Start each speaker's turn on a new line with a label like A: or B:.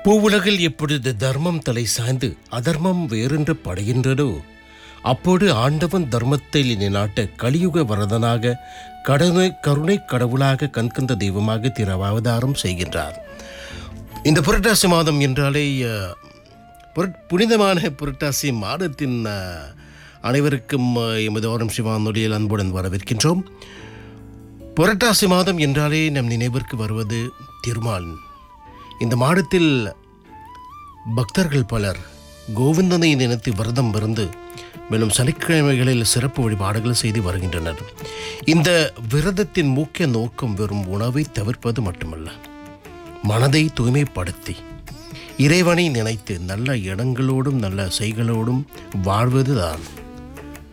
A: பூவுலகில் எப்பொழுது தர்மம் தலை சாய்ந்து அதர்மம் வேறென்று படைகின்றதோ அப்போது ஆண்டவன் தர்மத்தை நிலைநாட்ட கலியுக வரதனாக கடனை கருணை கடவுளாக கண்கந்த தெய்வமாக திரு அவதாரம் செய்கின்றார் இந்த புரட்டாசி மாதம் என்றாலே அஹ், புரட்- புனிதமான புரட்டாசி மாதத்தின் அஹ், அனைவருக்கும் அஹ், எமது ஓரம் சிவானொலியில் அன்புடன் வரவேற்கின்றோம் புரட்டாசி மாதம் என்றாலே நம் நினைவிற்கு வருவது திருமால் இந்த மாதத்தில் பக்தர்கள் பலர் கோவிந்தனை நினைத்து விரதம் இருந்து மேலும் சனிக்கிழமைகளில் சிறப்பு வழிபாடுகள் செய்து வருகின்றனர் இந்த விரதத்தின் முக்கிய நோக்கம் வெறும் உணவை தவிர்ப்பது மட்டுமல்ல மனதை தூய்மைப்படுத்தி இறைவனை நினைத்து நல்ல இடங்களோடும் நல்ல செய்களோடும் வாழ்வதுதான்